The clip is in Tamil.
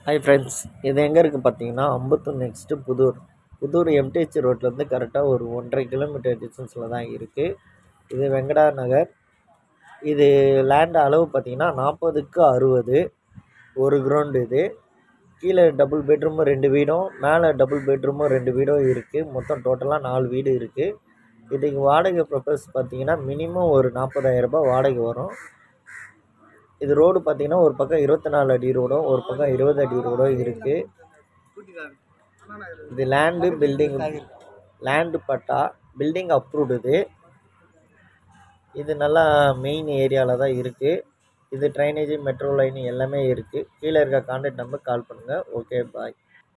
ஹாய் ஃப்ரெண்ட்ஸ் இது எங்கே இருக்குது பார்த்தீங்கன்னா அம்பத்தூர் நெக்ஸ்ட்டு புதூர் புதூர் எம்டிஹெச் ரோட்லேருந்து கரெக்டாக ஒரு ஒன்றரை கிலோமீட்டர் டிஸ்டன்ஸில் தான் இருக்குது இது வெங்கடா நகர் இது லேண்ட் அளவு பார்த்தீங்கன்னா நாற்பதுக்கு அறுபது ஒரு கிரவுண்டு இது கீழே டபுள் பெட்ரூமும் ரெண்டு வீடும் மேலே டபுள் பெட்ரூமும் ரெண்டு வீடும் இருக்குது மொத்தம் டோட்டலாக நாலு வீடு இருக்குது இதுக்கு வாடகை ப்ரொப்பஸ் பார்த்தீங்கன்னா மினிமம் ஒரு நாற்பதாயிரரூபா வாடகை வரும் இது ரோடு பார்த்தீங்கன்னா ஒரு பக்கம் இருபத்தி நாலு அடி ரோடும் ஒரு பக்கம் இருபது அடி ரோடும் இருக்குது இது land building land patta building approved இது இது நல்லா மெயின் ஏரியாவில் தான் இருக்குது இது ட்ரைனேஜ் மெட்ரோ லைன் எல்லாமே இருக்குது கீழே இருக்க கான்டாக்ட் நம்பர் கால் பண்ணுங்கள் ஓகே பாய்